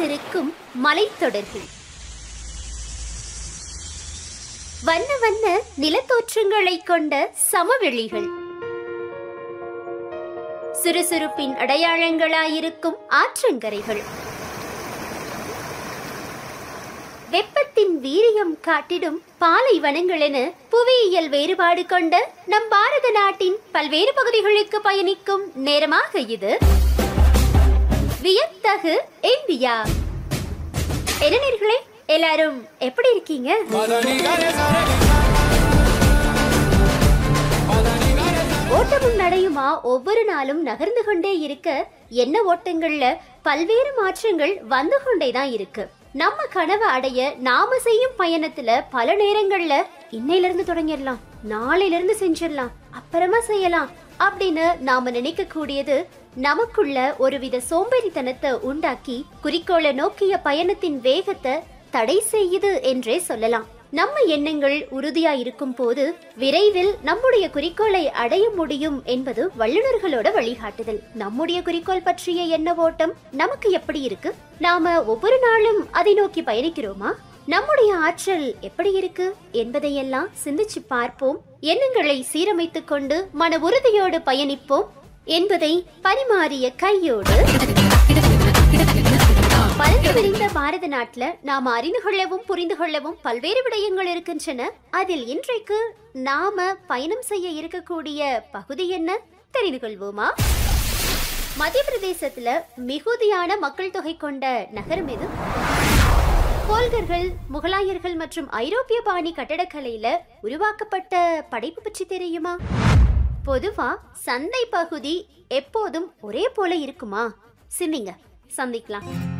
நிறைந்திருக்கும் மலைத்தொடர்கள் வண்ண வண்ண நிலத்தோற்றங்களைக் கொண்ட சமவெளிகள் சுறுசுறுப்பின் அடையாளங்களாயிருக்கும் ஆற்றங்கரைகள் வெப்பத்தின் வீரியம் காட்டிடும் பாலைவனங்கள் என புவியியல் வேறுபாடு கொண்ட நம் பாரத நாட்டின் பல்வேறு பகுதிகளுக்கு பயணிக்கும் நேரமாக இது வியத்தகு இந்தியா என்ன நேர்களே எல்லாரும் எப்படி இருக்கீங்க ஓட்டமும் நடையுமா ஒவ்வொரு நாளும் நகர்ந்து கொண்டே இருக்க என்ன ஓட்டங்கள்ல பல்வேறு மாற்றங்கள் வந்து கொண்டே தான் இருக்கு நம்ம கனவை அடைய நாம செய்யும் பயணத்துல பல நேரங்கள்ல இன்னையில இருந்து தொடங்கிடலாம் நாளையில இருந்து செஞ்சிடலாம் அப்புறமா செய்யலாம் அப்படின்னு நாம நினைக்க கூடியது நமக்குள்ள ஒருவித சோம்பேறித்தனத்தை உண்டாக்கி குறிக்கோளை நோக்கிய பயணத்தின் வேகத்தை தடை செய்யுது என்றே சொல்லலாம் நம்ம எண்ணங்கள் உறுதியா இருக்கும் போது விரைவில் நம்முடைய குறிக்கோளை அடைய முடியும் என்பது வல்லுநர்களோட வழிகாட்டுதல் நம்முடைய குறிக்கோள் பற்றிய எண்ண ஓட்டம் நமக்கு எப்படி இருக்கு நாம ஒவ்வொரு நாளும் அதை நோக்கி பயணிக்கிறோமா நம்முடைய ஆற்றல் எப்படி இருக்கு என்பதையெல்லாம் சிந்திச்சு பார்ப்போம் எண்ணங்களை சீரமைத்துக் கொண்டு மன உறுதியோடு பயணிப்போம் என்பதை பரிமாறிய கையோடு பறந்து விரிந்த பாரத நாட்டுல நாம அறிந்து கொள்ளவும் புரிந்து கொள்ளவும் பல்வேறு விடயங்கள் இருக்கின்றன அதில் இன்றைக்கு நாம பயணம் செய்ய இருக்கக்கூடிய பகுதி என்ன தெரிந்து கொள்வோமா மத்திய பிரதேசத்துல மிகுதியான மக்கள் தொகை கொண்ட நகரம் எது கோல்கர்கள் முகலாயர்கள் மற்றும் ஐரோப்பிய பாணி கட்டடக்கலையில உருவாக்கப்பட்ட படைப்பு பற்றி தெரியுமா பொதுவா சந்தை பகுதி எப்போதும் ஒரே போல இருக்குமா சிந்திங்க சந்திக்கலாம்